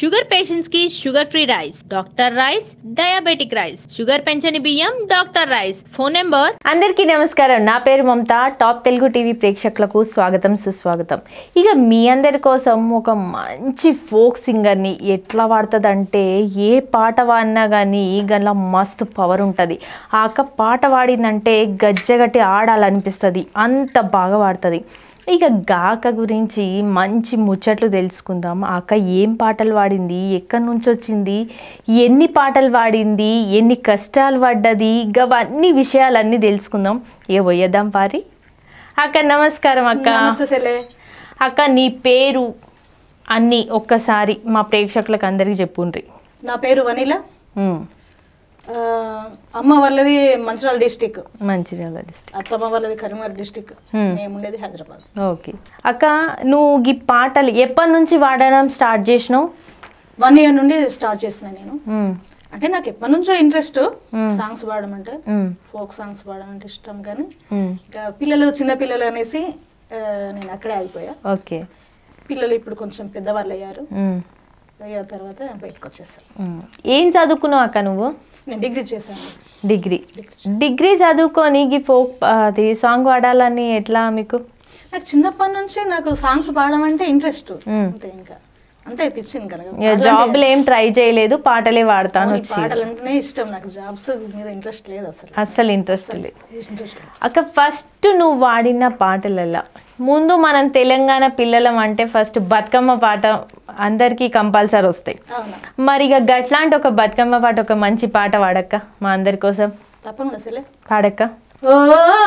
Sugar patients కి sugar free rice doctor rice diabetic rice sugar పెంచని బియ్యం doctor rice phone number అందరికీ నమస్కారం నా పేరు మమత టాప్ తెలుగు టీవీ ప్రేక్షకులకు స్వాగతం సుస్వాగతం ఇక మీ అందరి కోసం ఒక మంచి ఫోక్ సింగర్ని ఎట్లా పాడుతుందంటే ఏ పాట పాడినా కానీ గల మస్తు పవర్ ఉంటుంది ఆ అక్క పాట పాడిందంటే గజ్జగట్టి ఆడాలనిపిస్తుంది అంత బాగా పాడుతుంది ఇక గాక గురించి మంచి ముచ్చట్లు తెలుసుకుందాం ఆ అక్క ఏం పాటలు పాడింది ఎక్కడి నుంచి వచ్చింది ఎన్ని పాటలు పాడింది ఎన్ని కష్టాలు పడ్డది అవన్నీ విషయాలన్నీ తెలుసుకుందాం ఏ పోయేద్దాం పారి అక్క నమస్కారం అక్క నమస్తే సెల్లే అక్క నీ పేరు అన్నీ ఒక్కసారి మా ప్రేక్షకులకు అందరికీ చెప్పుండ్రి నా పేరు వనిల ఉమ్, ఆ, అమ్మ వాళ్ళది మంచిర్యాల డిస్టిక్ మంచిర్యాల డిస్ట్రిక్ట్ అత్తమ్మ వాళ్ళది కరీంనగర్ డిస్టిక్ Hmm. మేము ఉండేది హైదరాబాద్ ఓకే అక్క నువ్వు ఈ పాటలు ఎప్పటి నుంచి వాడడం స్టార్ట్ చేసినావు వన్ ఇయర్ నుండి స్టార్ట్ చేసిన నేను ఉమ్, అంటే నాకు ఎప్పటి నుంచో ఇంట్రెస్ట్ సాంగ్స్ పాడడం అంటే ఉమ్, ఫోక్ సాంగ్స్ పాడడం అంటే ఇష్టం కానీ ఉమ్. ఇంకా పిల్లలు చిన్న పిల్లలు అనేసి ఆ, నేను అక్కడే ఆగిపోయా ఓకే పిల్లలు ఇప్పుడు కొంచెం పెద్దవాళ్ళు అయ్యారు ఉమ్, అయ్యా తర్వాత బయటకు వచ్చేసారు ఉమ్. ఏం చదువుకున్నావు అక్క నువ్వు నేను డిగ్రీ చేశాను డిగ్రీ డిగ్రీ చదువుకొని ఈ ఫోక్ అది సాంగ్ పాడాలని ఎట్లా మీకు నాకు చిన్నప్పటి నుంచి నాకు సాంగ్స్ పాడడం అంటే ఇంట్రెస్ట్ Hmm. అంతే ఇంకా అంతే పిచ్చింది కనుక ఇక జాబ్లు ఏం ట్రై చేయలేదు పాటలే పాడతాను అవును, ఈ వచ్చి పాటలు అంటేనే ఇష్టం నాకు జాబ్స్ మీద ఇంట్రెస్ట్ లేదు అసలు అస్సలు ఇంట్రెస్ట్ లేదు ఇంట్రెస్ట్ లేదు అక్క ఫస్ట్ నువ్వు వాడిన పాటలలో ముందు మనం తెలంగాణ పిల్లలం అంటే ఫస్ట్ బతుకమ్మ పాట అందరికీ కంపల్సరీ వస్తాయి అవునా మరి ఇక గట్లాంటి ఒక బతుకమ్మ పాట ఒక మంచి పాట వాడక్క మా అందరి కోసం తప్పకుండా అసలే పాడక్క ఓ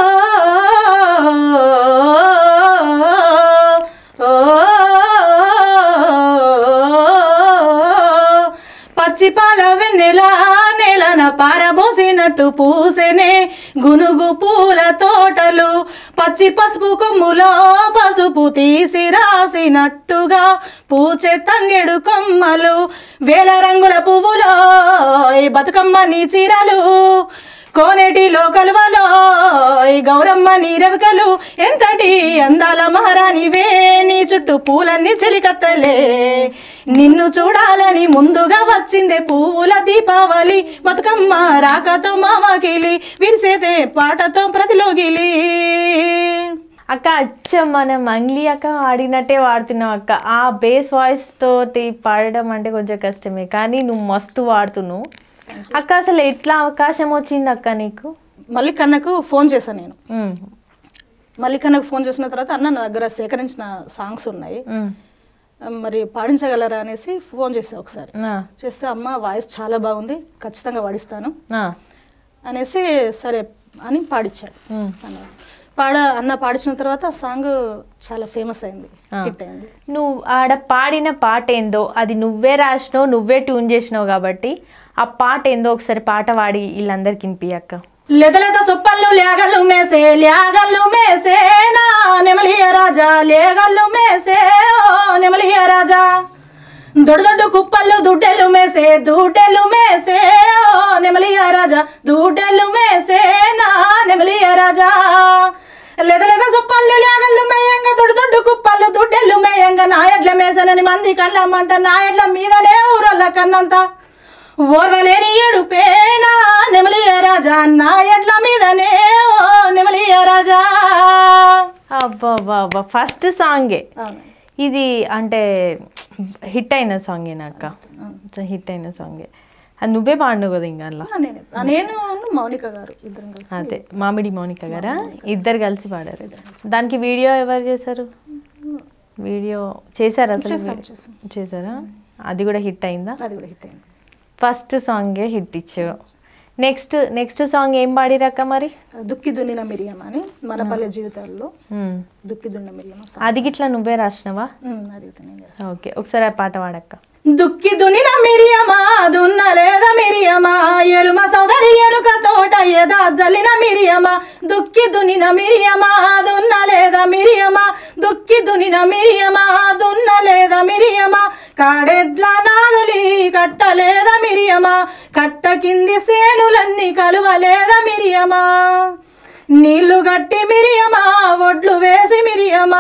పచ్చి పాల వెన్నెల నెలన పారబోసినట్టు పూసెనే గునుగు పూల తోటలు పచ్చి పసుపు కొమ్ములో పసుపు తీసి రాసినట్టుగా పూచే తంగెడు కొమ్మలు వేల రంగుల పువ్వులో ఈ బతుకమ్మ నీ చీరలు కోనేటిలో కలువలో ఈ గౌరమ్మ నీరవికలు ఎంతటి అందాల మహారాణివే నీ చుట్టూ పూలన్నీ చెలికత్తలే నిన్ను చూడాలని ముందుగా వచ్చిందే పూల దీపావళి బతుకమ్మ రాకతో మావాకిలి విరిసేదే పాటతో ప్రతిలోగిలి అక్క అచ్చ మన మంగ్లీ అక్క ఆడినట్టే వాడుతున్నావు అక్క ఆ బేస్ వాయిస్ తోటి పాడడం అంటే కొంచెం కష్టమే కానీ నువ్వు మస్తు వాడుతున్నావు అక్క అసలు ఎట్లా అవకాశం వచ్చింది అక్క నీకు మల్లికన్నకు ఫోన్ చేశాను నేను ఉమ్, మల్లికన్నకు ఫోన్ చేసిన తర్వాత అన్న నా దగ్గర సేకరించిన సాంగ్స్ ఉన్నాయి ఉమ్, మరి పాడించగలరా అనేసి ఫోన్ చేసా ఒకసారి ఆ, చేస్తే అమ్మ వాయిస్ చాలా బాగుంది ఖచ్చితంగా పాడిస్తాను ఆ, అనేసి సరే అని పాడించాడు ఉమ్. అన్న పాడ అన్న పాడించిన తర్వాత ఆ సాంగ్ చాలా ఫేమస్ అయింది ఆ. హిట్ అయింది నువ్వు ఆడ పాడిన పాట ఏందో అది నువ్వే రాసినావు నువ్వే ట్యూన్ చేసినావు కాబట్టి ఆ పాట ఏందో ఒకసారి పాట పాడి వీళ్ళందరికి వినిపి అక్క లెదలెద సుప్పల్లు లేగల్లు మేసే లేగల్లు మేసే నా నెమలియ రాజా లేగల్లు మేసే ఓ నెమలియ రాజా దొడ్డు దొడ్డు కుప్పళ్ళు దుడ్డెలు మేసే దూడెలు మేసే ఓ నెమలియ రాజా దూడెలు మేసే నా నెమలియ రాజా లెద లెద సుప్పల్లు లేగల్లు మేయంగా దొడ్డు దొడ్డు కుప్పళ్ళు దుడ్డెలు మేయంగా నా ఎడ్ల మేసనని మంది కళ్ళమ్మంట నా ఎడ్ల మీదలే ఊరల్ల కన్నంత ఓర్వలేని ఏడుపేనా నెమలియ రాజా నా ఎడ్ల మీదనే ఓ నెమలియ రాజా అబ్బా అబ్బా ఫస్ట్ సాంగే ఇది అంటే హిట్ అయిన సాంగేనా అక్క హిట్ అయిన సాంగే అది నువ్వే పాడినావు కదా ఇంకా అందులో నేను నేను మౌనిక గారు ఇద్దరం కలిసి అదే మామిడి మౌనిక గారా ఇద్దరు కలిసి పాడారు దానికి వీడియో ఎవరు చేశారు వీడియో చేశారా అసలు చేసాం, చేసాం. చేశారా అది కూడా హిట్ అయిందా అది కూడా హిట్ అయింది ఫస్ట్ సాంగే హిట్ ఇచ్చావు నెక్స్ట్ నెక్స్ట్ సాంగ్ ఏం పాడిరక్క మరి దుక్కి దున్నిన మిరియం అని మన పల్లె జీవితాల్లో మ్మ్. దుక్కి దున్న మిరియం song. అది గిట్లా నువ్వే రాసినవా ఉమ్, అది ఒకటి నేను చేస్తాను. ఓకే ఒకసారి ఆ పాట పాడక్క దుక్కి దునిన మిరియమా దున్న లేదా మిరియమా ఎలుమ సోదరి ఎలుక తోట ఎదా జల్లిన మిరియమా దుక్కి దునిన మిరియమా దున్న లేదా మిరియమా దుక్కి దునిన మిరియమా దున్న లేదా మిరియమా కాడెడ్ల నాగలి కట్టలేదా మిరియమా కట్ట కింది సేనులన్నీ కలువలేదా మిరియమా నీళ్లు గట్టి మిరియమా ఒడ్లు వేసి మిరియమా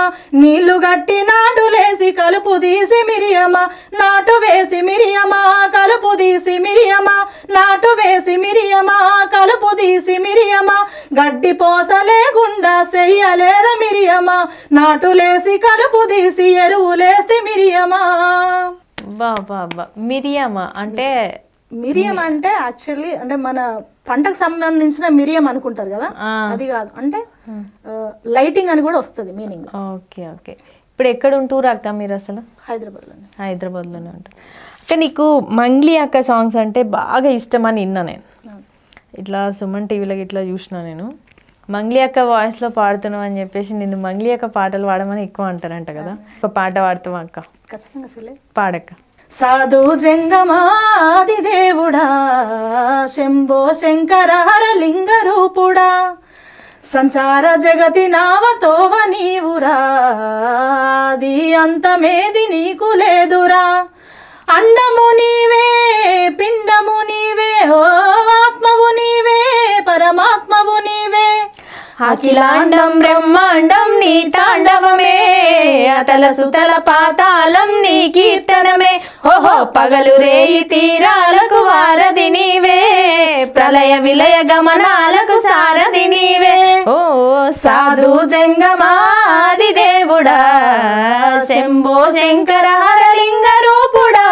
నీళ్లు గట్టి నాటులేసి కలుపు తీసి మిరియమా నాటు వేసి మిరియమా కలుపు తీసి మిరియమా నాటు వేసి మిరియమా కలుపు తీసి మిరియమా గడ్డి పోస లేకుండా చెయ్యలేద మిరియమా నాటులేసి కలుపు తీసి ఎరువులేస్తే మిరియమా బా బా బా మిరియమా అంటే మిరియం అంటే యాక్చువల్లీ అంటే మన పంటకు సంబంధించిన మిరియం అనుకుంటారు కదా ఆ. అది కాదు అంటే లైటింగ్ అని కూడా వస్తుంది మీనింగ్ ఓకే ఓకే ఇప్పుడు ఎక్కడ ఉంటూరు అక్క మీరు అసలు హైదరాబాద్లోనే హైదరాబాద్లోనే ఉంటారు అక్క నీకు మంగ్లీ అక్క సాంగ్స్ అంటే బాగా ఇష్టం అని విన్నా నేను ఇట్లా సుమన్ టీవీలో ఇట్లా చూసిన నేను మంగ్లీ అక్క వాయిస్లో పాడుతున్నావు అని చెప్పేసి నిన్ను మంగ్లీ అక్క పాటలు పాడమని ఎక్కువ అంటారంట కదా ఒక పాట పాడుతావా అక్క ఖచ్చితంగా అసలే పాడక్క సాధు జంగమాది దేవుడా శంభో శంకర హరలింగ రూపుడా సంచార జగతి నావతోవ నీవురా అది అంతమేది నీకు లేదురా అండము నీవే పిండము నీవే ఓ ఆత్మవు నీవే పరమాత్మవు నీవే అఖిలాండం బ్రహ్మాండం నీ తాండవమే అతల సుతల పాతాళం నీ కీర్తనమే ఓహో పగలు రేయి తీరాలకు వారధి నీవే ప్రళయ విలయ గమనాలకు సారథి నీవే ఓ సాధు జంగమాది దేవుడా శంభో శంకర హరలింగ రూపుడా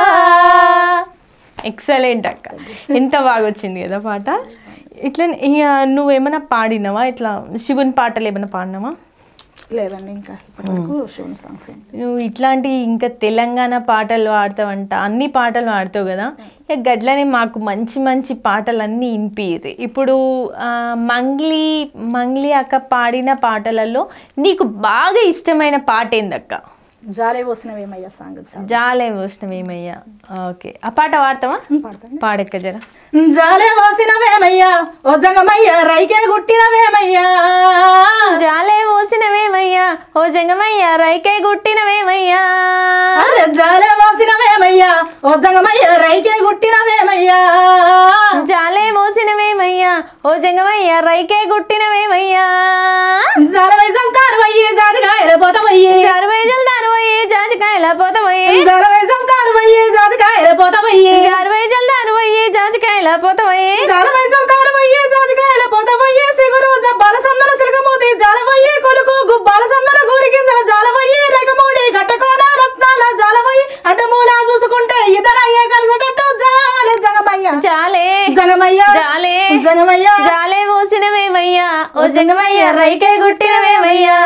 ఎక్సలెంట్ అక్క ఎంత బాగా వచ్చింది కదా పాట ఇట్లా ఇక నువ్వు ఏమైనా పాడినావా ఇట్లా శివుని పాటలు ఏమైనా పాడినావా లేదండి ఇంకా ఇప్పటివరకు శివుని సాంగ్స్ ఏంటి నువ్వు ఇట్లాంటి ఇంకా తెలంగాణ పాటలు పాడతావంట అన్ని పాటలు పాడతావు కదా ఇక గట్లనే మాకు మంచి మంచి పాటలు అన్నీ వినిపిరు ఇప్పుడు ఆ, మంగ్లీ మంగ్లీ అక్క పాడిన పాటలలో నీకు బాగా ఇష్టమైన పాట ఏందక్క జాలే పోసినవేమయ్యా సాంగ్ చాలా జాలే వైష్ణవేమయ్యా ఓకే ఆ పాట పాడతావా పాడతాను పాడక్క జర జాలే పోసినవేమయ్యా ఓ జంగమయ్యా రైకే గుట్టినవేమయ్యా జాలే పోసినవేమయ్యా ఓ జంగమయ్యా రైకే గుట్టినవేమయ్యా అరే జాలే పోసినవేమయ్యా ఓ జంగమయ్యా రైకే గుట్టినవేమయ్యా జాలే మోసినవేమయ్యా ఓ జంగమయ్యా రైకే గుట్టినవేమయ్యా జాలవై జల్తారు అయ్యి జాజికాయల పోతమయ్యి జారువేజలు దారువయ్యే జాజికాయల పోతమయ్యే జాలవై జల్తారు అయ్యి జాజికాయల పోతమయ్యి జారువేజలు దారువయ్యే జాజికాయల పోతమయ్యే జాలవై జల్తారు అయ్యి జాజికాయల పోతమయ్యి సిగురు జబ్బాల సందన సిలకమూతి జాలవయ్యి కొలుకు గుబ్బాల సందన గూరి గింజల జాలవయ్యి రేగమూడి గట్టకోన రత్నాల జాలవయ్యి అడ్డమూల చూసుకుంటే ఇద్దరు అయ్యే కలిసేటట్టు జాలే జగమయ్య జాలే జగమయ్య జాలే జగమయ్య జాలే మోసినవేమయ్యా ఓ జంగమయ్యా రైకే గుట్టినవేమయ్యా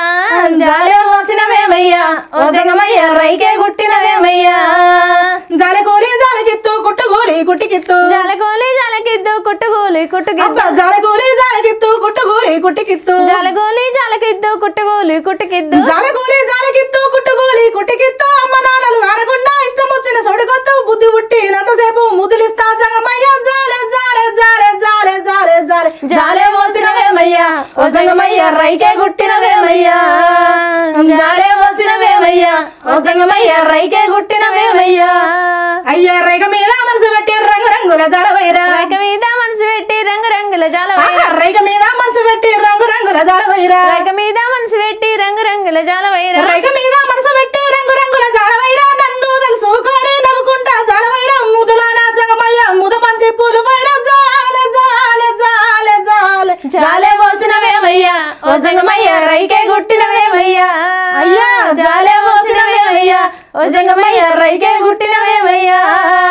జాలే మోసినవేమయ్యా ఓ జగమయ్య రైకే గుట్టినవేమయ్యా జాలె కూలి జాలకిత్తు కుట్టు కూలి కుట్టికిత్తు జాలగోలి జాలకిద్దు కుట్టుగోలి కుట్టుకిద్దు అబ్బా జాలె కూలి జాలకిత్తు కుట్టు కూలి కుట్టికిత్తు జాలగోలి జాలకిద్దు కుట్టుగోలి కుట్టుకిద్దు జాలె కూలి జాలకిత్తు కుట్టు కూలి కుట్టికిత్తు అమ్మ నాన్నలు ఆడకుండా ఇష్టం వచ్చిన సొడిగొత్తు బుద్ధి పుట్టినంతసేపు ముద్దులిస్తా జగమయ్య జాలె జాలె జాలె జాలె జాలె జాలె జాలే మోసినవేమయ్యా ఓ జంగమయ్య రైకే గుట్టినవేమయ్యా జాలే మోసినవేమయ్యా ఓ జంగమయ్య రైకే గుట్టినవేమయ్యా అయ్యా రైక మీద మనసు పెట్టి రంగు రంగుల జలవైరా రేఖ మీద మనసు పెట్టి రంగు రంగుల జాల ఆహా, రైక మీద మనసు పెట్టి రంగు రంగుల జలవైరా రేఖ మీద మనసు పెట్టి రంగు రంగుల జాల వైరా రైక మీద మనసు పెట్టి రంగు రంగుల జాలవైరా నన్ను తెలుసుకొని నవ్వుకుంటా జాలవైరా ముదులాన జగమయ్య ముదబంతి పూలు వైరా జాలె జాలె జాలె జాలె జాలే పోసినవేమయ్యా ఓ జగమయ్య రైకే గుట్టినవేమయ్యా అయ్యా జాలే పోసినవేమయ్యా ఓ జగమయ్య రైకే గుట్టినవేమయ్యా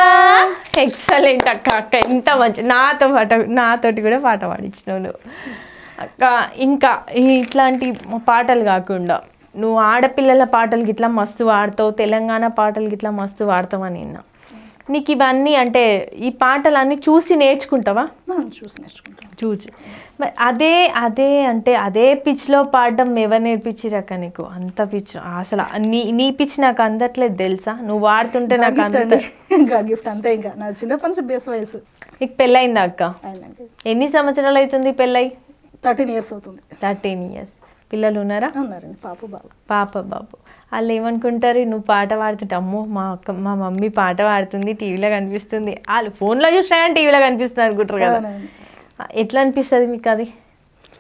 ఎక్సలెంట్ అక్క అక్క ఇంత మంచి నాతో పాట నాతోటి కూడా పాట పాడించినావు నువ్వు అక్క ఇంకా ఈ- ఇట్లాంటి పాటలు కాకుండా నువ్వు ఆడపిల్లల పాటలు గిట్లా మస్తు పాడతావు తెలంగాణ పాటలు గిట్లా మస్తు పాడతావని విన్నా నీకు ఇవన్నీ అంటే ఈ పాటలన్నీ చూసి నేర్చుకుంటావా చూసి నేర్చుకుంటాను చూచి మరి అదే అదే అంటే అదే పిచ్లో పాడడం ఎవరు నేర్పించిరక్క నీకు అంత పిచ్ అసలు నీ నీ పిచ్ నాకు అందట్లేదు తెలుసా నువ్వు వాడుతుంటే నాకు అంత ఇంకా గిఫ్ట్ అంతే ఇంకా నా చిన్నప్పటి నుంచి బేస్ వయసు నీకు పెళ్ళయిందా అక్క అయిందండి ఎన్ని సంవత్సరాలు అవుతుంది పెళ్ళై థర్టీన్ ఇయర్స్ అవుతుంది థర్టీన్ ఇయర్స్ పిల్లలు ఉన్నారా ఉన్నారండి పాప బాబు పాప బాబు వాళ్ళు ఏమనుకుంటారు నువ్వు పాట పాడుతుంటే అమ్మో మా అక్క మా మమ్మీ పాట పాడుతుంది టీవీలో కనిపిస్తుంది వాళ్ళు ఫోన్లో చూసినా కానీ టీవీలో కనిపిస్తుంది అనుకుంటారు కదా అవునండి. ఎట్లా అనిపిస్తుంది మీకు అది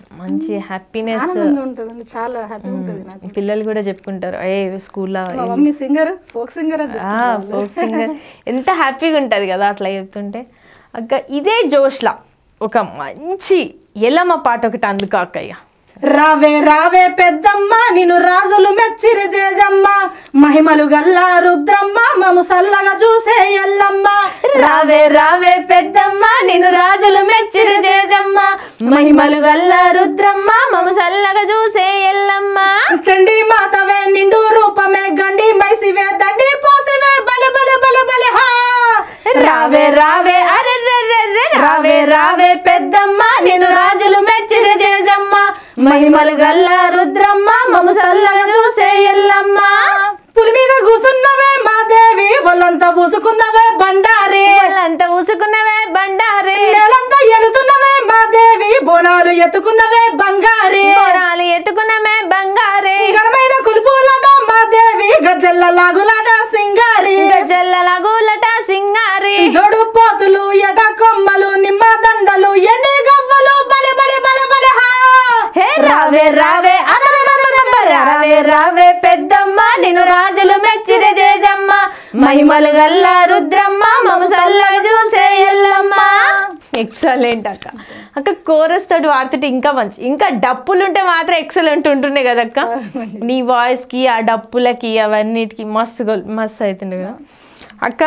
మంచి హ్యాపీనెస్ ఆనందంగా ఉంటుంది చాలా హ్యాపీగా ఉంటుంది నాకు పిల్లలు కూడా చెప్పుకుంటారు ఏ స్కూల్లో మా మమ్మీ సింగర్ ఫోక్ సింగర్ అని ఫోక్ సింగర్ ఎంత హ్యాపీగా ఉంటుంది కదా అట్లా చెప్తుంటే అక్క ఇదే జోష్లా ఒక మంచి ఎల్లమ్మ పాట ఒకటి అందుకో అక్కయ్య రావే రావే పెద్దమ్మ నిన్ను రాజులు మెచ్చిరి జేజమ్మ మహిమలు గల్లా రుద్రమ్మ మము సల్లగా చూసే ఎల్లమ్మ రావే రావే పెద్దమ్మ నిన్ను రాజులు మెచ్చిరు జేజమ్మ మహిమలు గల్ల రుద్రమ్మ మమ సల్లగా చూసే ఎల్లమ్మ చండి మాతవే నిండు రూపమే గండి మైసివే దండి పోసివే బల బల బల బల హా రావే రావే అరెర్రెర్రెర్రె రావే రావే పెద్దమ్మ నిన్ను రాజులు మెచ్చిరు జేజమ్మ మహిమలు గల్ల రుద్రమ్మ మమ సల్లగా చూసే ఎల్లమ్మ పులి మీద కూసున్నవే మా దేవి వాళ్ళంతా పూసుకున్నవే బండారి వాళ్ళంతా ఊసుకున్నవే బండారే నేలంతా ఎలుతున్నవే మా దేవి బోనాలు ఎత్తుకున్నవే బంగారి బోనాలు ఎత్తుకున్నమే బంగారే ఘనమైన కులుపులట మా దేవి గజ్జల్ల లాగులట సింగారి గజల్ల గూలట సింగారి జోడు పోతులు ఎట కొమ్మలు నిమ్మ దండలు ఎండి గవ్వలు బలి బలి బలి బలి హా హే రావే రావే అరరరరరర, రావే రావే పెద్దమ్మ నిన్ను రాజులు మెచ్చిర జేజమ్మ మహిమలు గల్ల రుద్రమ్మ మమ సల్లగా చూసే ఎల్లమ్మ ఎక్సలెంట్ అక్క అక్క కోరస్ తోటి వాడుతుంటే ఇంకా మంచి ఇంకా డప్పులుంటే మాత్రం ఎక్సలెంట్ ఉంటుండే కదా అక్క నీ వాయిస్ కి ఆ డప్పులకి అవన్నిటికి మస్తు గొల్- మస్తు అవుతుండే కదా అక్క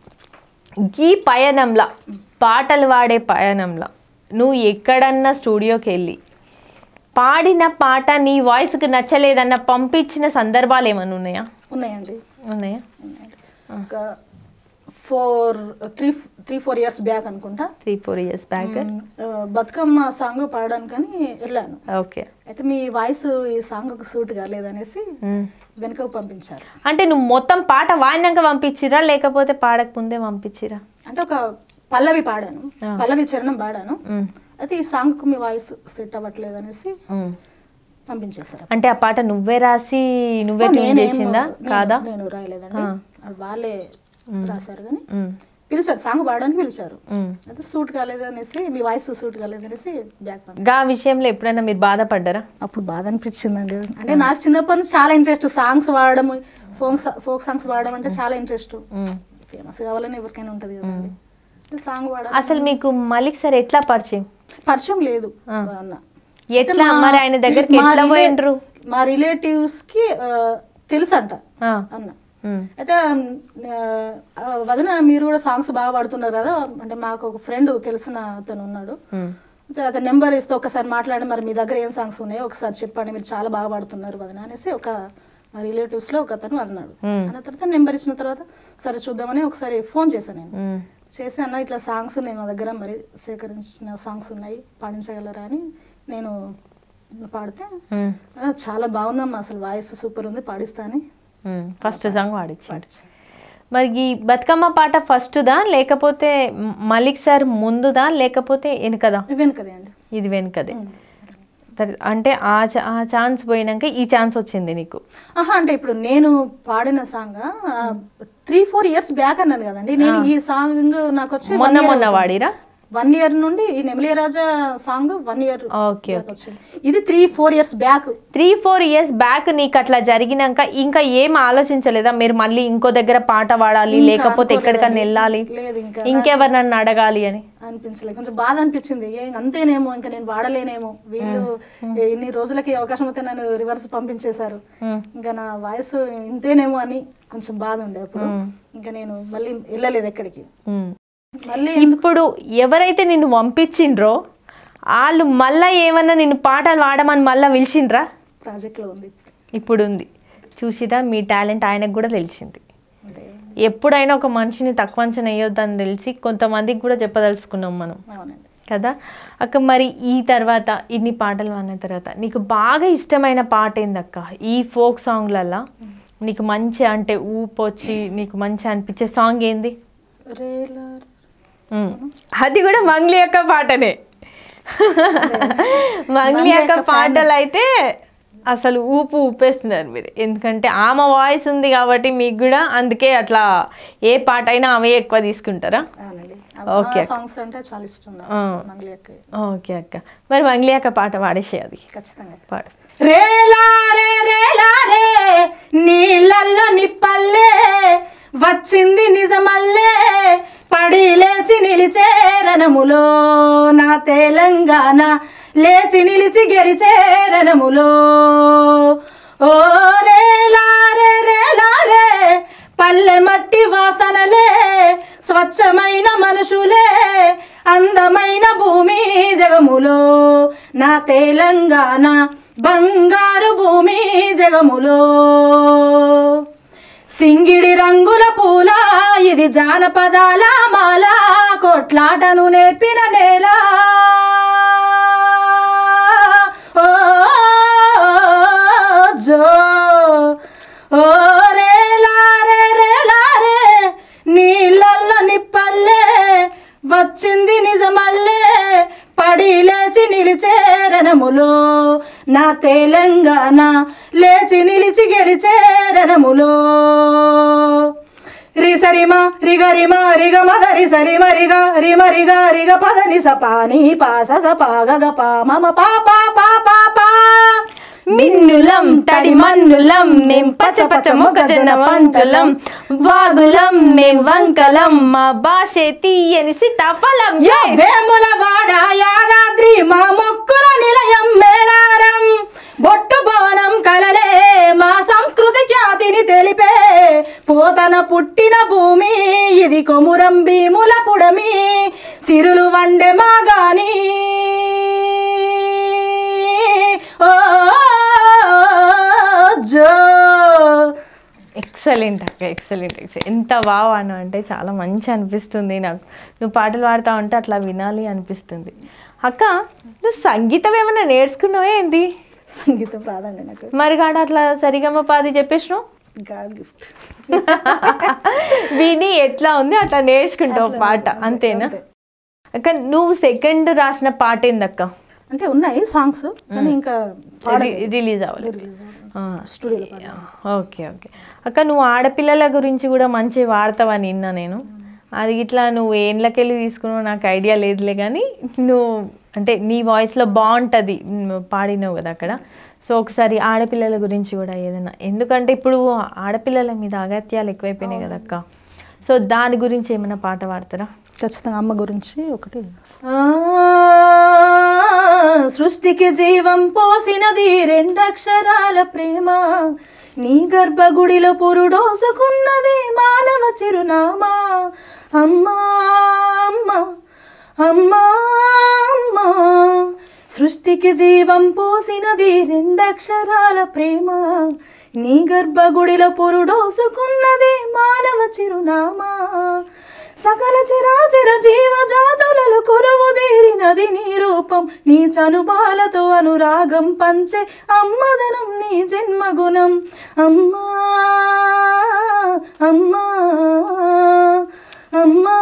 ఈ పయనంలో పాటలు పాడే పయనంలో నువ్వు ఎక్కడన్నా స్టూడియోకి వెళ్ళి పాడిన పాట నీ వాయిస్కి నచ్చలేదన్న పంపించిన సందర్భాలు ఏమైనా ఉన్నాయా ఉన్నాయండి ఉన్నాయా ఒక four three three four years back అనుకుంటా త్రీ ఫోర్ ఇయర్స్ బ్యాక్ ఆ, బతుకమ్మ సాంగ్ పాడడానికని వెళ్ళాను ఓకే అయితే మీ వాయిస్ ఈ సాంగ్కి సూట్ కాలేదనేసి వెనుకకు పంపించారు అంటే నువ్వు మొత్తం పాట వాడినాక పంపించిరా లేకపోతే పాడక ముందే పంపించిరా అంటే ఒక పల్లవి పాడాను ఆ. పల్లవి చరణం పాడాను మ్. అయితే ఈ సాంగ్కు మీ వాయిస్ సెట్ అవ్వట్లేదు అనేసి మ్. పంపించేశారు అంటే ఆ పాట నువ్వే రాసి నువ్వే ట్యూన్ నేనేం- చేసిందా నేను- కాదా నేను రాయలేదండి ఆ. అది వాళ్ళే రాశారు కానీ మ్. పిలిచారు సాంగ్ పాడడానికి పిలిచారు మ్. అయితే సూట్ కాలేదనేసి మీ వాయిస్ సూట్ కాలేదనేసి బ్యాక్ పంపి గా విషయంలో ఎప్పుడైనా మీరు బాధపడ్డారా అప్పుడు బాధ అనిపించిందండి అంటే నాకు చిన్నప్పటి నుంచి చాలా ఇంట్రెస్ట్ సాంగ్స్ పాడడం ఫోక్ ఫోక్ సాంగ్స్ పాడడం అంటే చాలా ఇంట్రెస్ట్ మ్. ఫేమస్ కావాలని ఎవరికైనా ఉంటుంది కదండి అంటే సాంగ్ పాడాలి అసలు మీకు మలిక్ సార్ ఎట్లా పరిచయం పరిచయం లేదు ఆ. అన్న ఎట్లా మా- మరి ఆయన దగ్గరికి మా ఎట్లా రిలే- పోయిండ్రు మా రిలేటివ్స్ కి ఆ, తెలుసంట ఆ. అన్న మ్. అయితే ఆ, వదిన మీరు కూడా సాంగ్స్ బాగా పాడుతున్నారు కదా అంటే మాకు ఒక ఫ్రెండ్ తెలిసిన అతను ఉన్నాడు మ్. అయితే అతను నెంబర్ ఇస్తే ఒకసారి మాట్లాడి మరి మీ దగ్గర ఏం సాంగ్స్ ఉన్నాయో ఒకసారి చెప్పండి మీరు చాలా బాగా పాడుతున్నారు వదిన అనేసి ఒక మా రిలేటివ్స్ లో ఒక అతను అన్నాడు మ్. అన్న తర్వాత నెంబర్ ఇచ్చిన తర్వాత సరే చూద్దామని ఒకసారి ఫోన్ చేశాను నేను మ్. చేసి అన్న ఇట్లా సాంగ్స్ ఉన్నాయి మా దగ్గర మరి సేకరించిన సాంగ్స్ ఉన్నాయి పాడించగలరా అని నేను పాడితే మ్. "ఆ, చాలా బాగుందమ్మా అసలు వాయిస్ సూపర్ ఉంది పాడిస్తా అని మ్. ఫస్ట్ సాంగ్ పాడించాడు మరి ఈ బతుకమ్మ పాట ఫస్ట్దా లేకపోతే మ- మలిక్ సార్ ముందుదా లేకపోతే వెనుకదా వెనుకదే అండి ఇది వెనుకదే సరే, అంటే ఆ చ- ఆ ఛాన్స్ పోయినాక ఈ ఛాన్స్ వచ్చింది నీకు ఆహా అంటే ఇప్పుడు నేను పాడిన song three four years back అన్నాను కదండి నేను ఈ సాంగ్ నాకు వచ్చి మొన్న మొన్న వాడిరా వన్ ఇయర్ నుండి ఈ నెమలియ రాజా సాంగ్ వన్ ఇయర్ ఓకే వచ్చింది ఇది three four years back three four years back నీకు అట్లా జరిగినాక ఇంకా ఏం ఆలోచించలేదా మీరు మళ్ళీ ఇంకో దగ్గర పాట పాడాలి లేకపోతే ఎక్కడికన్నా వెళ్ళాలి లేదు ఇంకా ఇంకెవరినన్నా అడగాలి అని అనిపించలేదు కొంచెం బాధ అనిపించింది ఏ అంతేనేమో ఇంకా నేను వాడలేనేమో వీళ్ళు ఇన్ని రోజులకి అవకాశం వస్తే నన్ను రివర్స్ పంపించేశారు మ్. ఇంకా నా వాయిస్ ఇంతేనేమో అని కొంచెం బాధ ఉండే అప్పుడు ఇంకా నేను మళ్ళీ వెళ్ళలేదు ఎక్కడికి మ్. మళ్ళీ ఇప్పుడు ఎవరైతే నిన్ను పంపించిండ్రో వాళ్ళు మళ్ళా ఏమన్నా నిన్ను పాటలు పాడమని మళ్ళీ పిలిచిండ్రా ప్రాజెక్ట్లో ఉంది ఇప్పుడు ఉంది చూసిరా మీ టాలెంట్ ఆయనకు కూడా తెలిసింది అంటే ఎప్పుడైనా ఒక మనిషిని తక్కువ అంచనా వేయొద్దని తెలిసి కొంతమందికి కూడా చెప్పదలుచుకున్నాం మనం అవునండి కదా అక్క మరి ఈ తర్వాత ఇన్ని పాటలు అన్న తర్వాత నీకు బాగా ఇష్టమైన పాట ఏందక్క ఈ ఫోక్ సాంగ్లల్లో నీకు మంచి అంటే ఊపు వచ్చి నీకు మంచి అనిపించే సాంగ్ ఏంది రేలర్ ఉమ్. అది కూడా మంగ్లీ యొక్క పాటనే మంగ్లీ యొక్క పాటలు అయితే అసలు ఊపు ఊపేస్తున్నారు మీరు ఎందుకంటే ఆమె వాయిస్ ఉంది కాబట్టి మీకు కూడా అందుకే అట్లా ఏ పాట అయినా ఆమె ఎక్కువ తీసుకుంటారా అవునండి ఓకే సాంగ్స్ అంటే చాలా ఇష్టం నాకు. ఆ. మంగళి అక్క ఓకే అక్క మరి మంగ్లీ అక్క పాట పాడేసే అది ఖచ్చితంగా పాడు రేలారే రేలారే నీళ్ళల్లో నిప్పల్లే వచ్చింది నిజమల్లే పడి లేచి నిలిచే రణములో నా తెలంగాణ లేచి నిలిచి గెలిచే రణములో ఓ రేలారే రేలారే పల్లె మట్టి వాసనలే స్వచ్ఛమైన మనుషులే అందమైన భూమి జగములో నా తెలంగాణ బంగారు భూమి జగములో సింగిడి రంగుల పూల ఇది జానపదాల మాల కొట్లాటను నేర్పిన నేల ఓ జో ఓ రేలారే రేలారే నీళ్ళల్లో నిప్పల్లే వచ్చింది నిజమల్లే పడి లేచి నిలిచే రణములో నా తెలంగాణ లేచి నిలిచి గెలిచే రణములో రిసరిమ రిగరిమ రిగ మదరి సరిమ రిగ రిమ రిగ రిగ పదని సపాని పాస సపా గగ పా మమ పా పా పా పా పా మిన్నులం తడి మన్నులం మేం పచ్చ పచ్చ మొక్కజొన్న పంటలం వాగులం మేం వంకలం మా భాషే తీయని సిటాఫలం యో వేముల వాడ యాదాద్రి మా మొక్కుల నిలయం మేళారం బొట్టు బోనం కలలే మా సంస్కృతి ఖ్యాతిని తెలిపే పోతన పుట్టిన భూమి ఇది కొమురం భీముల పుడమి సిరులు వండె మాగాని ఓ జో ఎక్సలెంట్ అక్క ఎక్సలెంట్ ఎంత బాగా పాడినావు అంటే చాలా మంచి అనిపిస్తుంది నాకు నువ్వు పాటలు పాడుతా ఉంటే అట్లా వినాలి అనిపిస్తుంది అక్క నువ్వు సంగీతం ఏమైనా నేర్చుకున్నావా ఏంటి సంగీతం రాదండి నాకు మరి కాడ అట్లా సరిగమ్మ పాది చెప్పేసినావు గాడ్ గిఫ్ట్ విని ఎట్లా ఉంది అట్లా నేర్చుకుంటావు పాట అంతేనా అక్క నువ్వు సెకండ్ రాసిన పాట ఏందక్క అంటే ఉన్నాయి సాంగ్స్ కానీ ఇంకా రిలీజ్ అవ్వాలి ఆ. స్టూడియోలో ఓకే ఓకే అక్క నువ్వు ఆడపిల్లల గురించి కూడా మంచి వాడతావని విన్నా నేను అది ఇట్లా నువ్వు ఏండ్లకెళ్ళి తీసుకున్నావు నాకు ఐడియా లేదులే కానీ నువ్వు అంటే నీ వాయిస్లో బాగుంటుంది నువ్వు పాడినావు కదా అక్కడ సో ఒకసారి ఆడపిల్లల గురించి కూడా ఏదైనా ఎందుకంటే ఇప్పుడు ఆడపిల్లల మీద అగత్యాలు ఎక్కువైపోయినాయి కదా అక్క సో దాని గురించి ఏమైనా పాట పాడతారా ఖచ్చితంగా అమ్మ గురించి ఒకటి సృష్టికి జీవం పోసినది రెండక్షరాల ప్రేమ నీ గర్భగుడిలో పురుడోసుకున్నది మానవ చిరునామా అమ్మా అమ్మా అమ్మా అమ్మా సృష్టికి జీవం పోసినది రెండక్షరాల ప్రేమ నీ గర్భగుడిలో పురుడోసుకున్నది మానవ చిరునామా సకల చరాచర జీవజాతులలో కొలువు తీరినది నీ రూపం నీ చనుబాలతో అనురాగం పంచే అమ్మదనం నీ జన్మగుణం అమ్మా అమ్మా అమ్మా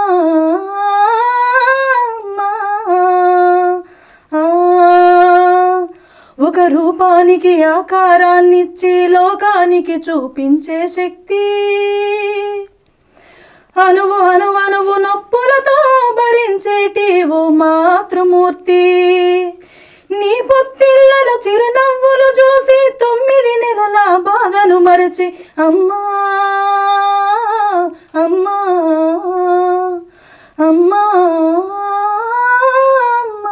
అమ్మా ఆ. ఒక రూపానికి ఆకారాన్నిచ్చి లోకానికి చూపించే శక్తి అనువు అనువు అనువు నొప్పులతో భరించేటి ఓ మాతృమూర్తి నీ పొత్తిళ్ళలో చిరునవ్వులు చూసి తొమ్మిది నెలల బాధను మరచి అమ్మా అమ్మా అమ్మా అమ్మా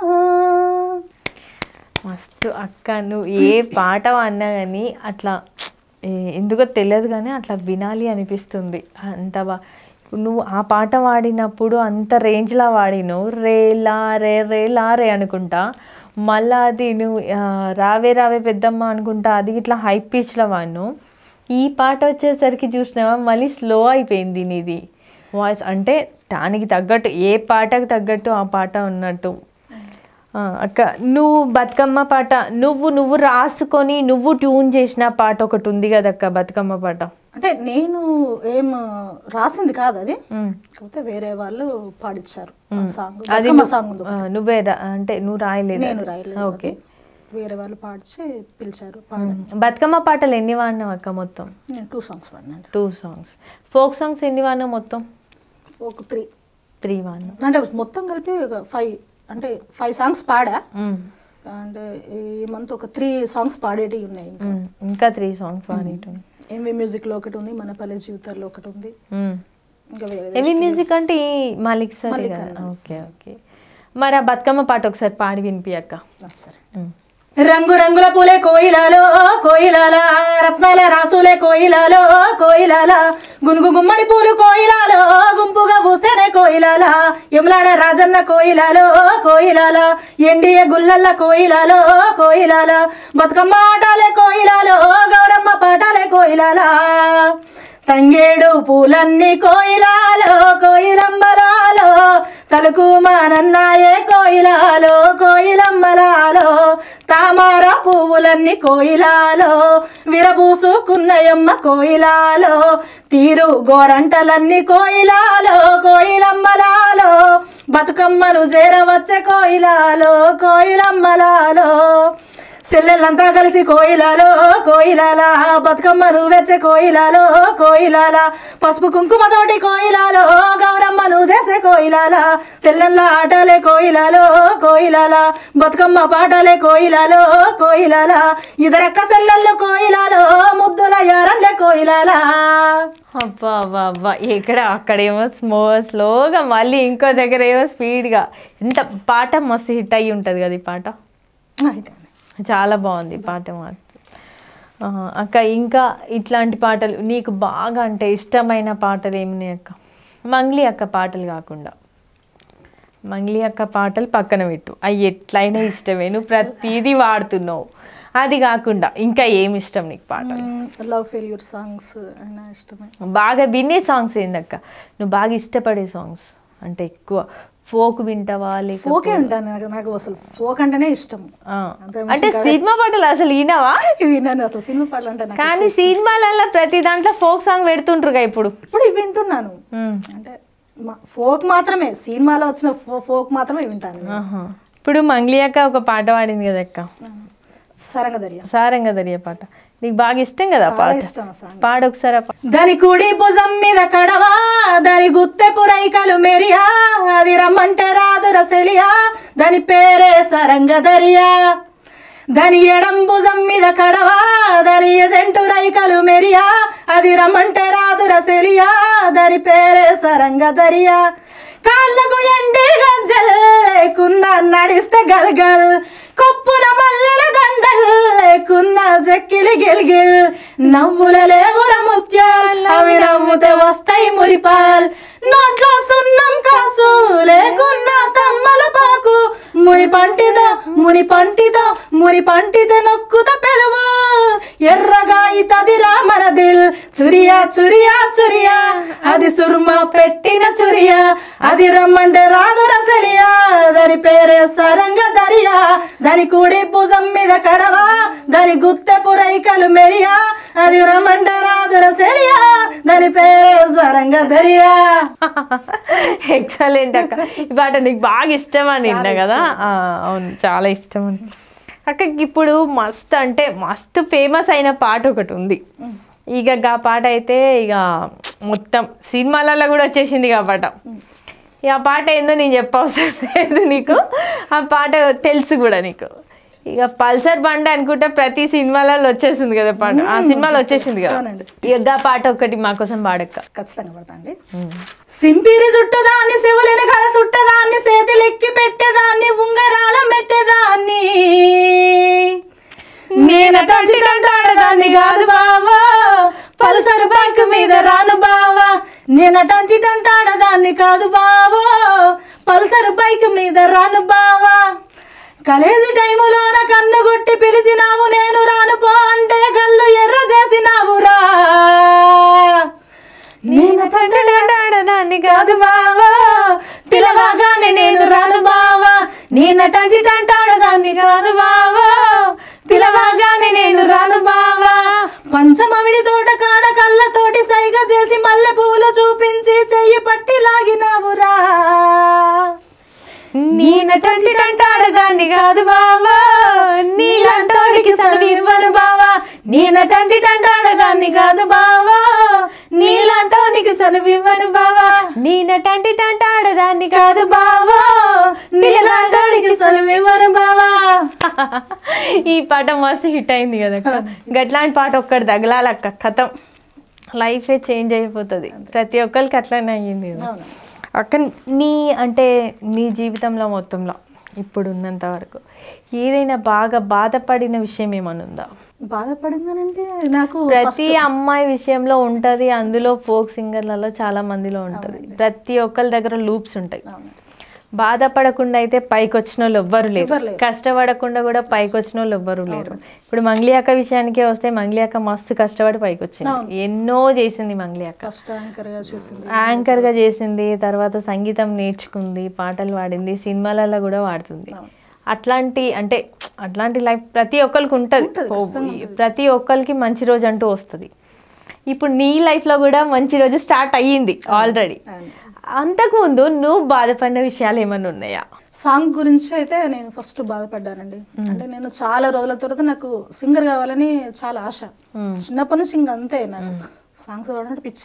మస్తు అక్క నువ్వు ఏ పాట అన్నా కానీ అట్లా ఏ- ఎందుకో తెలియదు కానీ అట్లా వినాలి అనిపిస్తుంది అంత బా ఇప్పుడు నువ్వు ఆ పాట పాడినప్పుడు అంత రేంజ్లా వాడినావు రే లా రే రే లా రే అనుకుంటా మళ్ళా అది నువ్వు ఆ, రావే రావే పెద్దమ్మ అనుకుంటా అది ఇట్లా హై పిచ్లో వాడిను ఈ పాట వచ్చేసరికి చూసినావా మళ్ళీ స్లో అయిపోయింది నీది వాయిస్ అంటే దానికి తగ్గట్టు ఏ పాటకు తగ్గట్టు ఆ పాట ఉన్నట్టు ఆ, అక్క నువ్వు బతుకమ్మ పాట నువ్వు నువ్వు రాసుకొని నువ్వు ట్యూన్ చేసిన పాట ఒకటి ఉంది కదక్క బతుకమ్మ పాట అంటే నేను ఏం రాసింది కాదు అది ఉమ్. కాకపోతే వేరే వాళ్ళు పాడిచ్చారు సాంగ్ అది బతుకమ్మ సాంగ్ ఉంది ఆ, నువ్వే రా- అంటే నువ్వు రాయలేదు నేను రాయలేదు ఓకే అది. వేరే వాళ్ళు పాడిచి పిలిచారు పాడాను బతుకమ్మ పాటలు ఎన్ని వాడినావు అక్క మొత్తం నేను టూ సాంగ్స్ పాడినాను టూ సాంగ్స్ ఫోక్ సాంగ్స్ ఎన్ని వాడినావు మొత్తం ఒక త్రీ త్రీ వన్ అంటే మొత్తం కలిపి ఒక ఫైవ్ అంటే ఫైవ్ సాంగ్స్ పాడా అంటే ఈ మంత్ ఒక త్రీ సాంగ్స్ పాడేటివి ఉన్నాయి ఇంకా ఇంకా త్రీ సాంగ్స్ పాడేటం ఎంవి మ్యూజిక్లో ఒకటి ఉంది మన పల్లె జీవితాల్లో ఒకటి ఉంది ఇంకా వేరే హెవీ మ్యూజిక్ అంటే ఈ మాలిక్ సార్ మలిక్ కదా అన్న. ఓకే ఓకే మరి ఆ బతుకమ్మ పాట ఒకసారి పాడి వినిపియక్క ఆ, సరే రంగు రంగుల పూలే కోయిలాలో కోయిలాల రత్నాల రాసులే కోయిలాలో కోయిలాల గునుగు గుమ్మడి పూలు కోయిలాలో గుంపుగా పూసేనే కోయిలాల యములాడ రాజన్న కోయిలాలో కోయిలాల ఎండియ గుల్లల్ల కోయిలాలో కోయిలాల బతుకమ్మ ఆటాలే కోయిలాలో గౌరమ్మ పాటాలే కోయిలాల తంగేడు పూలన్నీ కోయిలాలో కోయిలమ్మలాలో తలుకు మానన్నాయే కోయిలాలో కోయిలమ్మలాలో తామర పువ్వులన్నీ కోయిలాలో విరబూసుకున్నయమ్మ కోయిలాలో తీరు గోరంటలన్నీ కోయిలాలో కోయిలమ్మలాలో బతుకమ్మను చేరవచ్చే కోయిలాలో కోయిలమ్మలాలో సెల్లెళ్ళంతా కలిసి కోయిలాలో కోయిలాల బతుకమ్మను వెచ్చే కోయిలాలో కోయిలాల పసుపు కుంకుమతోటి కోయిలాలో గౌరమ్మను చేసే కోయిలాల చెల్లెళ్ళ ఆటలే కోయిలాలో కోయిలాల బతుకమ్మ పాటలే కోయిలాలో కోయిలాల ఇదరక్క సెల్లెళ్ళు కోయిలాలో ముద్దుల యారల్లే కోయిలాలా అబ్బా అబ్బా అబ్బా ఎక్కడ అక్కడేమో స్మో స్లోగా మళ్ళీ ఇంకో దగ్గర ఏమో స్పీడ్గా ఎంత పాట మస్తు హిట్ అయ్యి ఉంటుంది కదా ఈ పాట చాలా బాగుంది ఈ పాట మాత్రం ఆ, అక్క ఇంకా ఇట్లాంటి పాటలు నీకు బాగా అంటే ఇష్టమైన పాటలు ఏమున్నాయి అక్క మంగ్లీ అక్క పాటలు కాకుండా మంగ్లీ అక్క పాటలు పక్కన పెట్టు అవి ఎట్లయినా ఇష్టమే నువ్వు ప్రతిదీ వాడుతున్నావు అది కాకుండా ఇంకా ఏమి ఇష్టం నీకు పాటలు లవ్ ఫెయిల్యూర్ సాంగ్స్ అయినా ఇష్టమే బాగా వినే సాంగ్స్ ఏందక్క నువ్వు బాగా ఇష్టపడే సాంగ్స్ అంటే ఎక్కువ ఫోక్ వింటావా లేక ఫోకే ఉంటాను నాకు నాకు అసలు ఫోక్ అంటేనే ఇష్టం ఆ. అంతే అంటే సినిమా పాటలు అసలు వినవా విన్నాను అసలు సినిమా పాటలు అంటే నాకు కానీ సినిమాలలో ప్రతి దాంట్లో ఫోక్ సాంగ్ పెడుతుంటారుగా ఇప్పుడు ఇప్పుడు ఇవి వింటున్నాను ఉమ్. అంటే ఫోక్ మాత్రమే సినిమాలో వచ్చిన ఫో- ఫోక్ మాత్రమే వింటాను నేను. ఆహా. ఇప్పుడు మంగ్లీ అక్క ఒక పాట పాడింది కదా అక్క సరంగదర్య సారంగ దర్య పాట నీకు బాగా ఇష్టం కదా ఆ చాలా పాట ఇష్టం ఆ సాంగ్ పాడు ఒకసారి ఆ పాట దాని కుడి భుజం మీద కడవా దాని గుత్తె పురైకలు మెరియా అది రమ్మంటే రాదు రసెలియా దాని పేరే సరంగదరియా దాని ఎడం భుజం మీద కడవా దాని ఎజెంటు రైకలు మెరియా అది రమ్మంటే రాదు రసెలియా దాని పేరే సరంగదరియా కాళ్ళకు ఎండి గజ్జల్ లేకున్నా నడిస్తే గల్గల్ కొప్పుల మల్లెల దండల్ లేకున్నా జక్కిలి గిల్గిల్ నవ్వుల లేవుల ముత్యాల్ అవి నవ్వుతే వస్తాయి మురిపాల్ నోట్లో సున్నం కాసు లేకున్నా తమ్మల పాకు ముని పంటిద ముని పంటిద ముని పంటిద నొక్కుత పెరువు ఎర్రగా ఇతదిరా మన దిల్ చురియా చురియా చురియా అది సుర్మా పెట్టిన చురియా అది రమ్మంటే రాదు రసలియా దాని పేరే సరంగ దరియా దాని కుడి భుజం మీద కడవా దాని గుత్తె పురైకలు మెరియా అది రమ్మంటే రాదు రసలియా దాని పేరే సరంగ దరియా ఎక్సలెంట్ అక్క ఈ పాట నీకు బాగా ఇష్టం అని విన్నా కదా ఆ, అవును చాలా ఇష్టం అని అక్క ఇప్పుడు మస్తు అంటే మస్తు ఫేమస్ అయిన పాట ఒకటి ఉంది ఇక గా పాట అయితే ఇక మొత్తం సినిమాలలో కూడా వచ్చేసింది ఇక ఆ పాట ఇక ఆ పాట ఏందో నేను చెప్పవసరం లేదు నీకు ఆ పాట తెలుసు కూడా నీకు ఇక పల్సర్ బండి అనుకుంటే ప్రతి సినిమాలలో వచ్చేసింది కదా పాట ఆ సినిమాలో వచ్చేసింది కదా అవునండి. ఇక గా పాట ఒకటి మా కోసం పాడక్క ఖచ్చితంగా పడతా అండి సింపిరి చుట్టదాన్ని శివులని కల చుట్టదాన్ని చేతిలెక్కి పెట్టేదాన్ని ఉంగరాల మెట్టేదాన్ని నేనటంచి కంటాడదాన్ని కాదు బావా పల్సర్ బైక్ మీద రాను బావా నేనటంచి కంటాడదాన్ని కాదు బావా పల్సర్ బైక్ మీద రాను బావా కాలేజీ టైములోన కన్ను కొట్టి పిలిచినావు నేను రాను పో అంటే కళ్ళు ఎర్ర చేసినావురా నేనటంటాడదాన్ని కాదు బావా పిలవగానే నేను రాను బావా నేనటంచి టంటాడదాన్ని కాదు బావా పిలవగానే నేను రాను బావా పంచమవిడి తోట కాడ కళ్ళతోటి సైగ చేసి మల్లె పూలు చూపించి చెయ్యి పట్టి లాగినావురా నేనటంటి టంటాడదాన్ని కాదు బావా నీలంటోడికి సనువు ఇవ్వను బావా నేనటంటి టంటాడదాన్ని కాదు బావా నీలాంటోనికి సనువివ్వను బావా నేనటంటి టంటాడదాన్ని కాదు బావా నీలాంటోనికి సనువివ్వను బావా ఈ పాట మస్తు హిట్ అయింది కదా అక్క. గట్లాంటి పాట ఒక్కటి తగలాలక్క కథం లైఫే చేంజ్ అయిపోతుంది ప్రతి ఒక్కరికి అట్లనే అయ్యింది కదా. అవును. అక్క నీ అంటే నీ జీవితంలో మొత్తంలో ఇప్పుడు ఉన్నంత వరకు ఏదైనా బాగా బాధపడిన విషయం ఏమైనా ఉందా బాధపడిందనంటే నాకు ప్రతి అమ్మాయి విషయంలో ఉంటది అందులో ఫోక్ సింగర్లలో చాలా మందిలో ఉంటది ప్రతి ఒక్కరి దగ్గర లూప్స్ ఉంటాయి అవును. బాధపడకుండా అయితే పైకి వచ్చిన వాళ్ళు ఎవ్వరు లేరు ఎవ్వరు లేరు. కష్టపడకుండా కూడా పైకి వచ్చిన వాళ్ళు ఎవ్వరు లేరు ఇప్పుడు మంగ్లీ అక్క విషయానికే వస్తే మంగ్లీ అక్క మస్తు కష్టపడి పైకి వచ్చింది ఎన్నో చేసింది మంగ్లీ అక్క ఫస్ట్ యాంకర్గా చేసింది యాంకర్ గా చేసింది తర్వాత సంగీతం నేర్చుకుంది పాటలు పాడింది సినిమాలలో కూడా వాడుతుంది అట్లాంటి అంటే అట్లాంటి లైఫ్ ప్రతి ఒక్కరికి ఉంటుంది ప్రతి ఒక్కరికి మంచి రోజు అంటూ వస్తుంది ఇప్పుడు నీ life లో కూడా మంచి రోజు స్టార్ట్ అయ్యింది ఆల్రెడీ అంతకుముందు నువ్వు బాధపడిన విషయాలు ఏమైనా ఉన్నాయా సాంగ్ గురించి అయితే నేను ఫస్ట్ బాధపడ్డానండి అంటే నేను చాలా రోజుల తర్వాత నాకు సింగర్ కావాలని చాలా ఆశ చిన్నప్పటి నుంచి ఇంక అంతే నాకు సాంగ్స్ పాడాలంటే పిచ్చి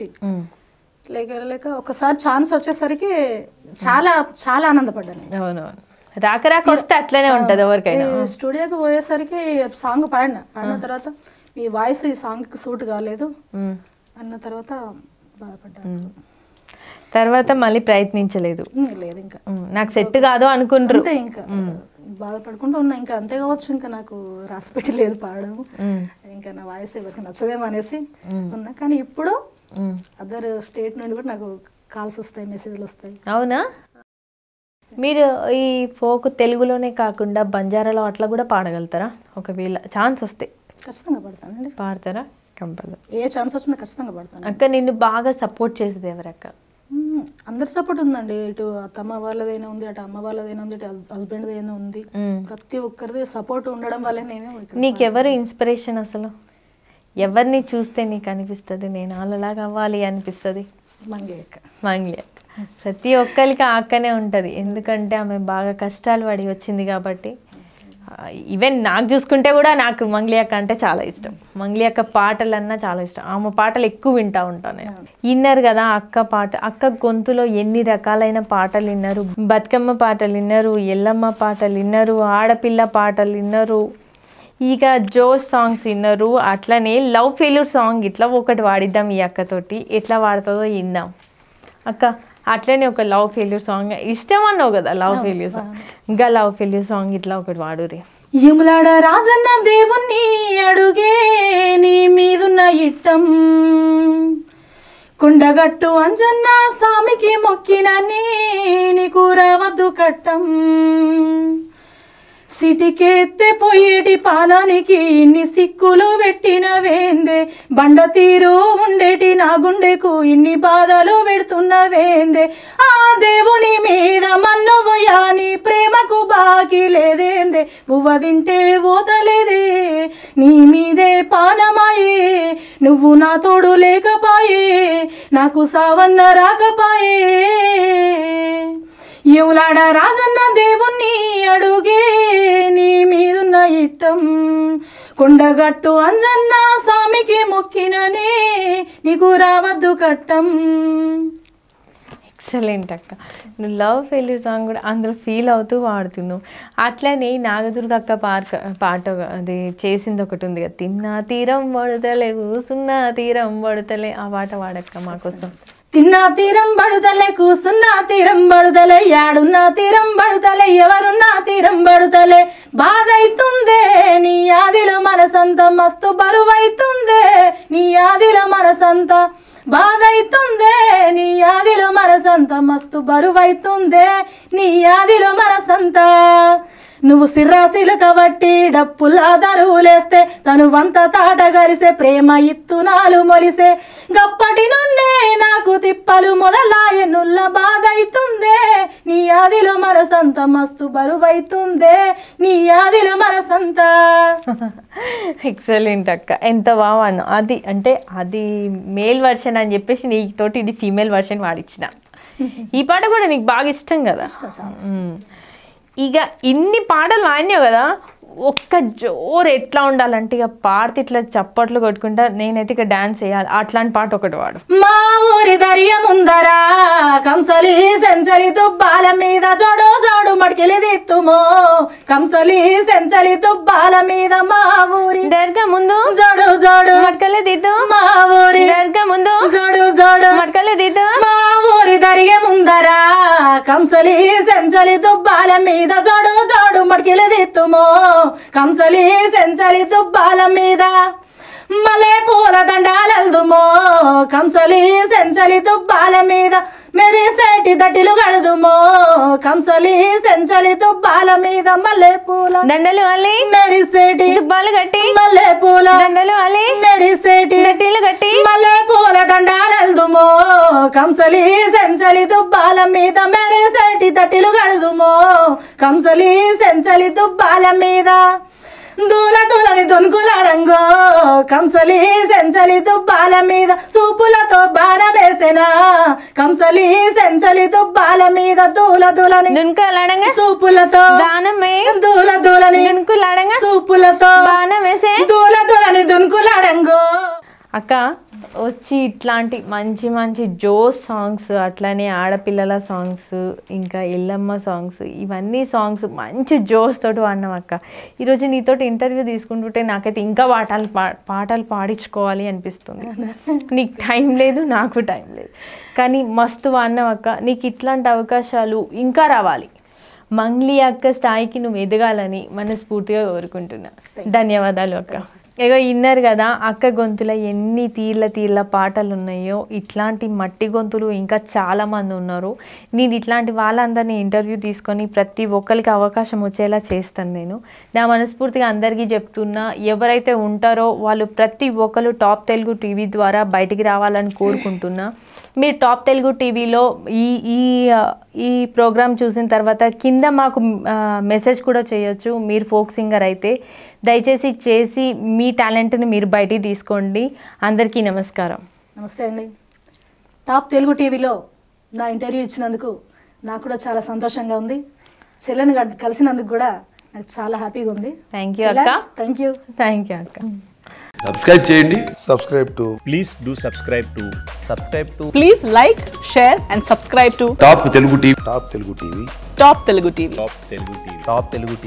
లేక లేక ఒకసారి ఛాన్స్ వచ్చేసరికి చాలా చాలా ఆనందపడ్డాను నేను. అవునవును రాక రాక వస్తే అట్లనే ఉంటది ఎవరికైనా ఈ స్టూడియోకి పోయేసరికి సాంగ్ పాడిన పాడిన తర్వాత మీ వాయిస్ ఈ సాంగ్కి సూట్ కాలేదు ఉమ్. అన్న తర్వాత బాధపడ్డాను ఉమ్. తర్వాత మళ్ళీ ప్రయత్నించలేదు ఉమ్, లేదు ఇంకా ఉమ్. నాకు సెట్ కాదు అనుకుంటారు అంతే ఇంకా బాధపడుకుంటూ ఉన్నా ఇంకా అంతే కావచ్చు ఇంకా నాకు రాసి పెట్టి లేదు పాడడం ఉమ్. ఇంకా నా వాయిస్ ఎవరికి నచ్చదేమో అనేసి ఉన్నా కానీ ఇప్పుడు ఉమ్. అదర్ స్టేట్ నుండి కూడా నాకు కాల్స్ వస్తాయి మెసేజ్లు వస్తాయి అవునా మీరు ఈ ఫోక్ తెలుగులోనే కాకుండా బంజారాలో అట్లా కూడా పాడగలుగుతారా ఒకవేళ ఛాన్స్ వస్తే ఖచ్చితంగా పడతానండి పాడతారా కంపల్సరీ ఏ ఛాన్స్ వచ్చినా ఖచ్చితంగా పడతాను అక్క నిన్ను బాగా సపోర్ట్ చేసేది ఎవరక్క మ్మ్. అందరి సపోర్ట్ ఉందండి ఇటు అత్తమ్మ వాళ్ళదైనా ఉంది అటు అమ్మ వాళ్ళదైనా ఉంది ఇటు హస్బెండ్ అయినా ఉంది మ్మ్. ప్రతి ఒక్కరిది సపోర్ట్ ఉండడం వల్లే నేను ఇక్కడ నీకెవరు ఇన్స్పిరేషన్ అసలు ఎవరిని చూస్తే నీకు అనిపిస్తుంది నేను వాళ్ళలాగా అవ్వాలి అనిపిస్తుంది మంగేయక్క మంగ్లీ అక్క ప్రతి ఒక్కరికి ఆ అక్కనే ఉంటుంది ఎందుకంటే ఆమె బాగా కష్టాలు పడి వచ్చింది కాబట్టి ఈవెన్ నాకు చూసుకుంటే కూడా నాకు మంగ్లీ అక్క అంటే చాలా ఇష్టం మంగ్లీ అక్క పాటలన్నా చాలా ఇష్టం ఆమె పాటలు ఎక్కువ వింటా ఉంటాను నేను విన్నారు కదా అక్క పాట అక్క గొంతులో ఎన్ని రకాలైన పాటలు విన్నారు బతుకమ్మ పాటలు విన్నారు ఎల్లమ్మ పాటలు విన్నారు ఆడపిల్ల పాటలు విన్నారు ఇక జోష్ సాంగ్స్ విన్నారు అట్లనే లవ్ ఫెయిల్యూర్ సాంగ్ ఇట్లా ఒకటి వాడిద్దాం ఈ అక్కతోటి ఎట్లా వాడుతుందో విందాం అక్క అట్లనే ఒక లవ్ ఫెయిల్యూర్ సాంగ్ ఇష్టం అన్నావు కదా లవ్ ఫెయిల్యూర్ సాంగ్ ఇంకా లవ్ ఫెయిల్యూర్ సాంగ్ ఇట్లా ఒకటి వాడురి యములాడ రాజన్న దేవుణ్ణి అడుగే నీ మీదున్న ఇట్టం కొండగట్టు అంజన్న స్వామికి మొక్కిన నీకు రావద్దు కట్టం సిటికెత్తే పోయేటి పానానికి ఇన్ని సిక్కులు పెట్టిన వేందే బండ తీరు ఉండేటి నా గుండెకు ఇన్ని బాధలు పెడుతున్న వేందే ఆ దేవుని మీద మన్నువయా నీ ప్రేమకు బాకి లేదేందే బువ్వ తింటే ఓతలేదే నీ మీదే పానమాయే నువ్వు నా తోడు లేకపాయే నాకు సావన్న రాకపాయే ఎవలాడ రాజన్న దేవుణ్ణి అడుగే నీ మీదున్న ఇట్టం కొండగట్టు అంజన్న స్వామికి మొక్కిననే నీకు రావద్దు కట్టం ఎక్సలెంట్ అక్క నువ్వు లవ్ ఫెయిల్యూర్ సాంగ్ కూడా అందులో ఫీల్ అవుతూ వాడుతున్నావు అట్లనే నాగదుర్గ అక్క పార్క్ పాట అది చేసింది ఒకటి ఉంది కదా తిన్నా తీరం పడుతలే కూసున్నా తీరం పడుతలే ఆ పాట వాడక్క మా కోసం తిన్నా తీరం బడుతలే కూసున్నా తీరం బడుతలే యాడున్నా తీరం బడుతలే ఎవరున్నా తీరం బడుతలే బాధ అయితుందే నీ ఆదిల మనసంత మస్తు బరువైతుందే నీ ఆదిల మనసంత బాధ అయితుందే నీ ఆదిల మనసంత మస్తు బరువైతుందే నీ ఆదిల మనసంత నువ్వు సిర్రాశిలు కబట్టి డప్పులా దరువులేస్తే తను వంత తాట కలిసే ప్రేమ ఇత్తునాలు మొలిసే గప్పటి నుండే నాకు తిప్పలు మొదలాయ నుల్ల బాధ అయితుందే నీ ఆదిలో మనసంత మస్తు బరువైతుందే నీ ఆదిలో మనసంత ఎక్సలెంట్ అక్క ఎంత బాగా వాడినావు అది అంటే అది మేల్ వర్షన్ అని చెప్పేసి నీతోటి ఇది ఫీమేల్ వర్షన్ వాడిచ్చిన ఈ పాట కూడా నీకు బాగా ఇష్టం కదా మ్మ్. ఇక ఇన్ని పాటలు వాడినావు కదా ఒక్క జోరు ఎట్లా ఉండాలంటే ఇక పాడితే ఇట్లా చప్పట్లు కొట్టుకుంటా నేనైతే ఇక డాన్స్ వేయాలి అట్లాంటి పాట ఒకటి వాడు మా ఊరి దర్య ముందరా కంసలి సెంచలి దుబ్బాల మీద జోడు జోడు మడికెలి దిత్తుమో కంసలి సెంచలి దుబ్బాల మీద మా ఊరి దర్గా ముందు జోడు జోడు మట్కలే దిద్దు మా ఊరి దర్గా ముందు జోడు జోడు మట్కలే దిద్దు మా ఊరి దరిగ ముందరా కంసలి సెంచలి దుబ్బాల మీద జోడు జోడు మడికెలి దిత్తుమో కంసలి సెంచలి దుబ్బాల మీద మలే పూల దండాలెల్దుమో కంసలి సెంచలి దుబ్బాల మీద మెరిసేటి దట్టిలు గడుదుమో కంసలి సెంచలి దుబ్బాల మీద మల్లె పూల దండలు అల్లి మెరిసేటి దుబ్బాలు కట్టి మల్లె పూల దండలు అల్లి మెరిసేటి దట్టీలు కట్టి మల్లె పూల దండాలెల్దుమో కంసలి సెంచలి దుబ్బాల మీద మెరిసేటి దట్టిలు గడుదుమో కంసలి సెంచలి దుబ్బాల మీద దూల దూలని దొనుకులాడంగో కంసలి సెంచలి దుబ్బాల మీద సూపులతో బాణమేసెనా కంసలి సెంచలి దుబ్బాల మీద దూల దూలని దున్కలాడంగా సూపులతో దానమే దూల దూలని దున్కులాడంగా సూపులతో బాణం వేసే దూల దూలని దునుకులాడంగో అక్క వచ్చి ఇట్లాంటి మంచి మంచి జోస్ సాంగ్స్ అట్లానే ఆడపిల్లల సాంగ్స్ ఇంకా ఎల్లమ్మ సాంగ్స్ ఇవన్నీ సాంగ్స్ మంచి జోస్ తోటి వాడినాం అక్క ఈరోజు నీతోటి ఇంటర్వ్యూ తీసుకుంటుంటే నాకైతే ఇంకా పాటలు పా పాటలు పాడించుకోవాలి అనిపిస్తుంది నీకు టైం లేదు నాకు టైం లేదు కానీ మస్తు వాడినాం అక్క నీకు ఇట్లాంటి అవకాశాలు ఇంకా రావాలి మంగ్లీ అక్క స్థాయికి నువ్వు ఎదగాలని మనస్ఫూర్తిగా కోరుకుంటున్నా ధన్యవాదాలు అక్క ఇగో ఇన్నారు కదా అక్క గొంతులో ఎన్ని తీర్ల తీర్ల పాటలు ఉన్నాయో ఇట్లాంటి మట్టి గొంతులు ఇంకా చాలా మంది ఉన్నారు నేను ఇట్లాంటి వాళ్ళందరినీ ఇంటర్వ్యూ తీసుకొని ప్రతి ఒక్కరికి అవకాశం వచ్చేలా చేస్తాను నేను నా మనస్ఫూర్తిగా అందరికీ చెప్తున్నా ఎవరైతే ఉంటారో వాళ్ళు ప్రతి ఒక్కరు టాప్ తెలుగు టీవీ ద్వారా బయటికి రావాలని కోరుకుంటున్నా మీరు టాప్ తెలుగు టీవీలో ఈ ఈ ఆ, ఈ ప్రోగ్రామ్ చూసిన తర్వాత కింద మాకు ఆ, మెసేజ్ కూడా చేయొచ్చు మీరు ఫోక్ సింగర్ అయితే దయచేసి చేసి మీ టాలెంట్ని మీరు బయటికి తీసుకోండి అందరికీ నమస్కారం నమస్తే అండి టాప్ తెలుగు టీవీలో నా ఇంటర్వ్యూ ఇచ్చినందుకు నాకు కూడా చాలా సంతోషంగా ఉంది చెల్లెని గడ్- కలిసినందుకు కూడా నాకు చాలా హ్యాపీగా ఉంది థ్యాంక్ యూ అక్క థ్యాంక్ యూ థ్యాంక్ యూ అక్క సబ్స్క్రైబ్ చేయండి subscribe to please do subscribe to subscribe to Please like, share, and subscribe to Top Telugu TV Top Telugu TV. Top Telugu TV. top telugu tv top telugu tv